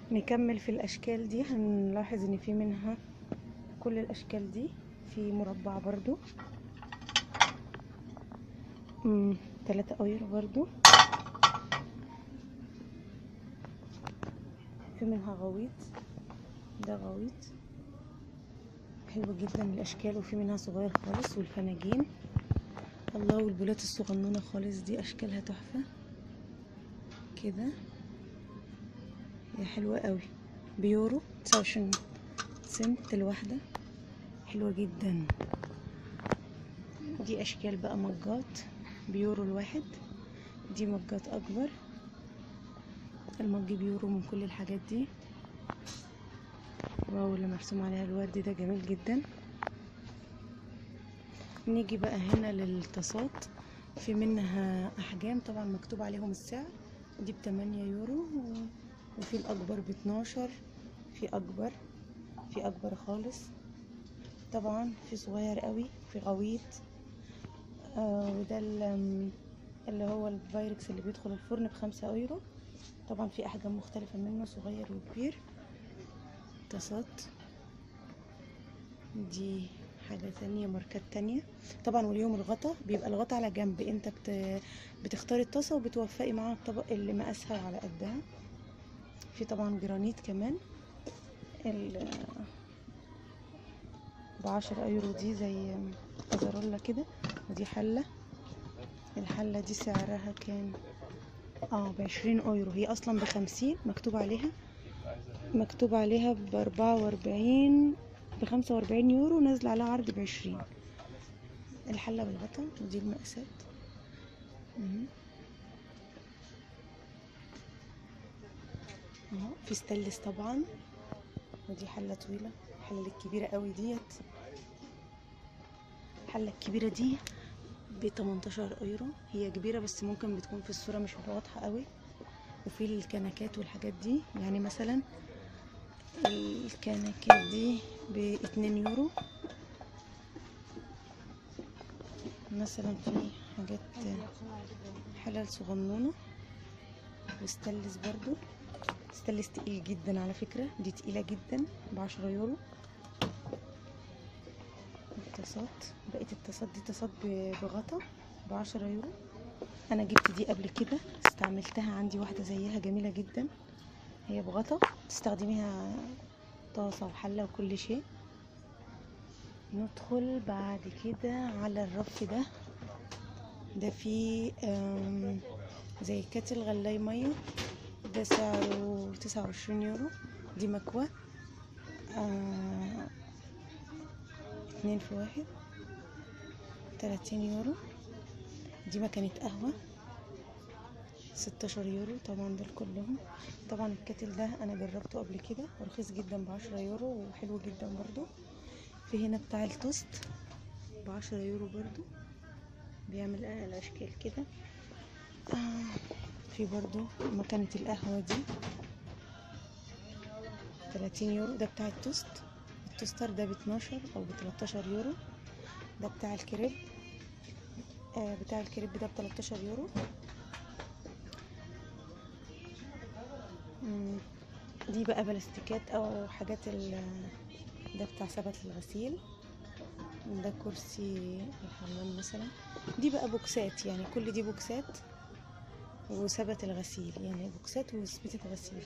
نكمل في الاشكال دي هنلاحظ ان في منها كل الاشكال دي في مربع برضو مم، تلاتة ايرو برضو في منها غويط ده غويط حلو جدا الاشكال وفي منها صغير خالص والفناجين الله والبولات الصغنونة خالص دي اشكالها تحفة كده هي حلوة قوي بيورو تسعة وعشرين سنت الواحدة حلوة جدا دي اشكال بقى مجات بيورو الواحد دي مجات اكبر المج بيورو من كل الحاجات دي واو اللي مرسوم عليها الورد ده جميل جدا نيجي بقى هنا للطاسات في منها احجام طبعا مكتوب عليهم السعر دي بتمانية يورو و- وفي الاكبر باتناشر في اكبر في اكبر خالص طبعا في صغير قوي في غويط آه وده ال- اللي هو الفايركس اللي بيدخل الفرن بخمسة ايرو طبعا في احجام مختلفة منه صغير وكبير طاسات دي حاجة تانية ماركات تانية طبعا واليوم الغطا بيبقى الغطا على جنب انت بت... بتختاري الطاسة وبتوفقي معاها الطبق اللي مقاسها على قدها في طبعا جرانيت كمان ال بعشرة ايرو دي زي كازارولا كده ودي حلة الحلة دي سعرها كام اه بعشرين ايرو هي اصلا بخمسين مكتوب عليها مكتوب عليها بأربعة وأربعين بخمسة وأربعين يورو نازلة عليها عرض بعشرين الحلة بالغطا ودي المقاسات مهم. اهو في ستانلس طبعا ودي حلة طويلة الحلة الكبيرة قوي ديت الحلة الكبيرة دي ب 18 ايرو هي كبيرة بس ممكن بتكون في الصورة مش واضحة قوي وفي الكنكات والحاجات دي يعني مثلا الكنكات دي باتنين يورو مثلا في حاجات حلال صغنونة وستانلس برضو ستانلس تقيل جدا على فكرة دي تقيلة جدا بعشرة يورو الطاسات بقية الطاسات دي طاسات ب- بغطا بعشرة يورو انا جبت دي قبل كده استعملتها عندي واحدة زيها جميلة جدا هي بغطا تستخدميها طاسة وحلة وكل شيء ندخل بعد كده على الرف ده ده فيه آم، زي كاتل غلاي مية ده سعره تسعة وعشرين يورو دي مكوة آه، اتنين في واحد تلاتين يورو دي مكنة قهوة ستاشر يورو طبعا دول كلهم طبعا الكاتل ده انا جربته قبل كده ورخيص جدا بعشرة يورو وحلو جدا برضو في هنا بتاع التوست بعشرة يورو برضو بيعمل الاشكال كده آه في برضو مكنة القهوة دي تلاتين يورو ده بتاع التوست التوستر ده باتناشر او بتلاتاشر يورو ده بتاع الكريب آه بتاع الكريب ده بتلاتاشر يورو مم، دي بقى بلاستيكات او حاجات ال ده بتاع سبت الغسيل ده كرسي الحمام مثلا دي بقى بوكسات يعني كل دي بوكسات وسبت الغسيل يعني بوكسات وسبتة غسيل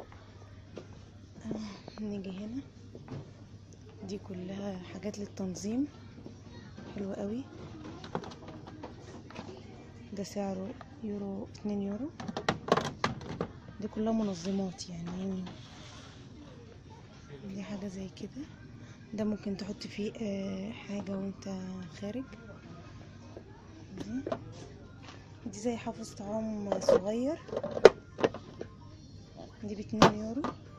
آه، نيجي هنا دي كلها حاجات للتنظيم حلوة قوي ده سعره يورو اتنين يورو دي كلها منظمات يعني دي حاجة زي كده ده ممكن تحط فيه آه، حاجة وانت خارج دي دي زي حافظ طعام صغير دي باتنين يورو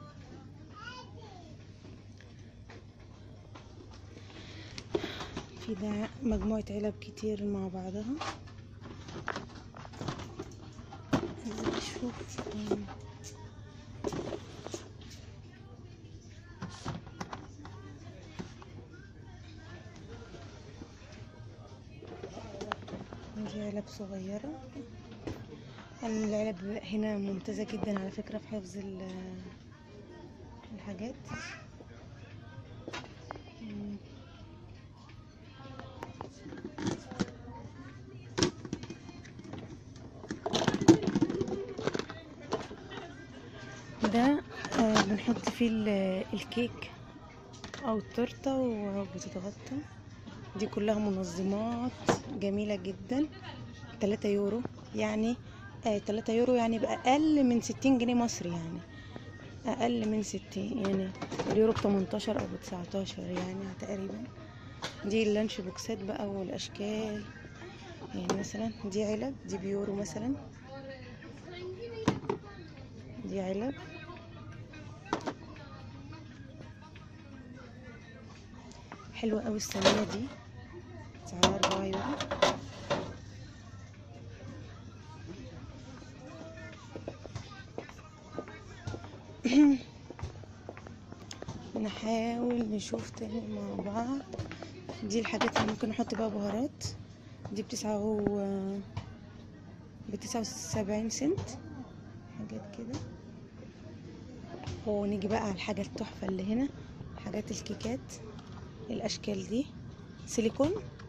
في ده مجموعة علب كتير مع بعضها عايزة اشوف آم، دي علب صغيرة العلب هنا ممتازة جدا على فكرة في حفظ ال- الحاجات مم. ده آه بنحط فيه ال- الكيك او التورته وبتتغطى دي كلها منظمات جميله جدا 3 يورو يعني آه 3 يورو يعني بأقل من 60 جنيه مصري يعني أقل من 60 يعني اليورو ب 18 أو ب 19 يعني تقريبا دي اللانش بوكسات بقى والأشكال يعني مثلا دي علب دي بيورو مثلا دي علب حلوة أوي الصينية دي سعرها 4 يورو نحاول نشوف تاني مع بعض دي الحاجات اللي ممكن نحط بقى بهارات دي بتسعة و بتسعة وسبعين سنت حاجات كده ونيجي بقى على الحاجة التحفة اللي هنا حاجات الكيكات الأشكال دي سيليكون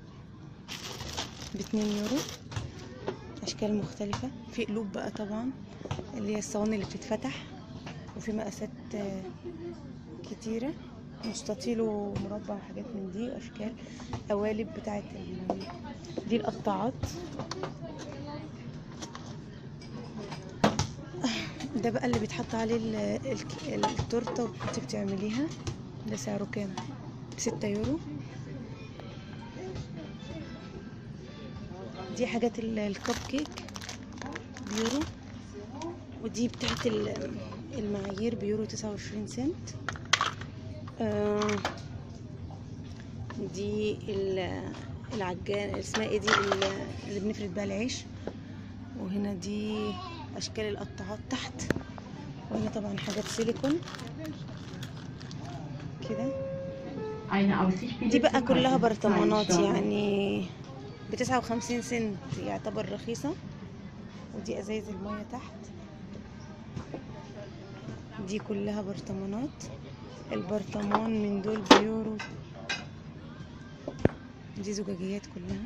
باتنين يورو أشكال مختلفة في قلوب بقى طبعا اللي هي الصواني اللي بتتفتح وفي مقاسات آه، كتيرة مستطيل ومربع وحاجات من دي واشكال قوالب بتاعت ال- دي القطاعات ده بقى اللي بيتحط عليه ال- ال- التورته وانت بتعمليها ده سعره كام ستة يورو دي حاجات ال- الكب كيك بيورو ودي بتاعت ال- المعايير بيورو تسعة وعشرين سنت آه، دي ال- العجان اسمها ايه دي ال- اللي بنفرد بيها العيش وهنا دي اشكال القطاعات تحت وهنا طبعا حاجات سيليكون كده Eine Aussicht دي bietet بقى zum كلها Kaufen برطمانات zwei Sterne. يعني بتسعة وخمسين سنت يعتبر رخيصة ودي ازايز المية تحت دي كلها برطمانات البرطمان من دول بيورو دي زجاجيات كلها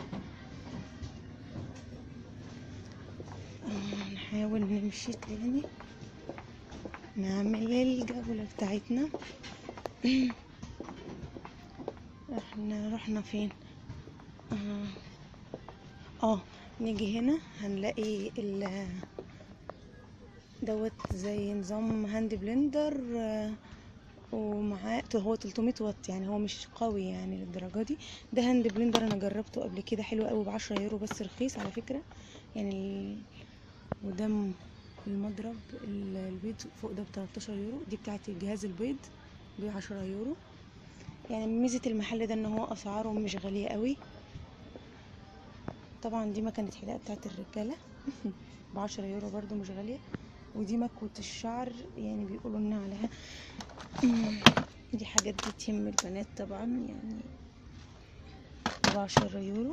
آه، نحاول نمشي تاني نعمل الجولة بتاعتنا احنا رحنا فين اه, آه. نيجي هنا هنلاقي ال دوت زي نظام هاند بلندر آه، ومعاه هو 300 واط يعني هو مش قوي يعني للدرجه دي ده هاند بلندر انا جربته قبل كده حلو قوي ب 10 يورو بس رخيص على فكره يعني ال... وده م- المضرب ال- البيض فوق ده ب 13 يورو دي بتاعت الجهاز البيض ب 10 يورو يعني ميزه المحل ده ان هو اسعاره مش غاليه قوي طبعا دي مكنه حلاقه بتاعت الرجاله ب 10 يورو برضو مش غاليه ودي مكوة الشعر يعني بيقولوا انها عليها دي حاجات دي تهم البنات طبعا يعني بعشرة يورو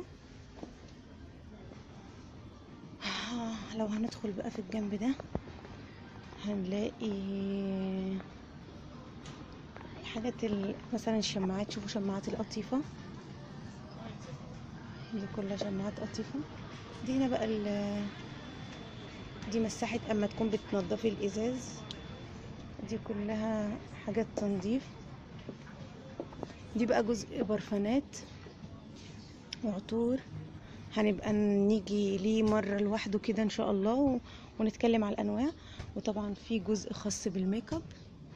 آه، لو هندخل بقى في الجنب ده هنلاقي الحاجات ال- مثلا الشماعات شوفوا شماعات القطيفة دي كلها شماعات قطيفة دي هنا بقى ال- دي مساحة اما تكون بتنضفي الازاز دي كلها حاجات تنظيف دي بقى جزء برفانات وعطور هنبقى نيجي ليه مرة لوحده كده ان شاء الله و... ونتكلم على الانواع وطبعا في جزء خاص بالميك اب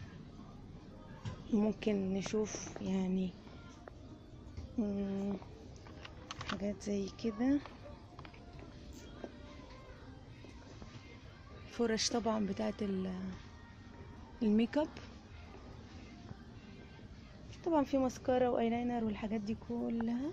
ممكن نشوف يعني مم، حاجات زي كده فرش طبعا بتاعت ال- الميك اب طبعا في ماسكارا وايلاينر والحاجات دي كلها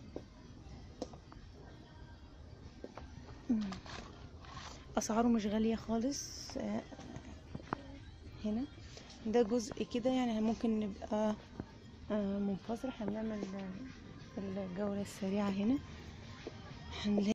مم. اسعاره مش غالية خالص آه، هنا ده جزء كده يعني ممكن نبقى آه، منفصل احنا بنعمل الجولة السريعة هنا هنلاقي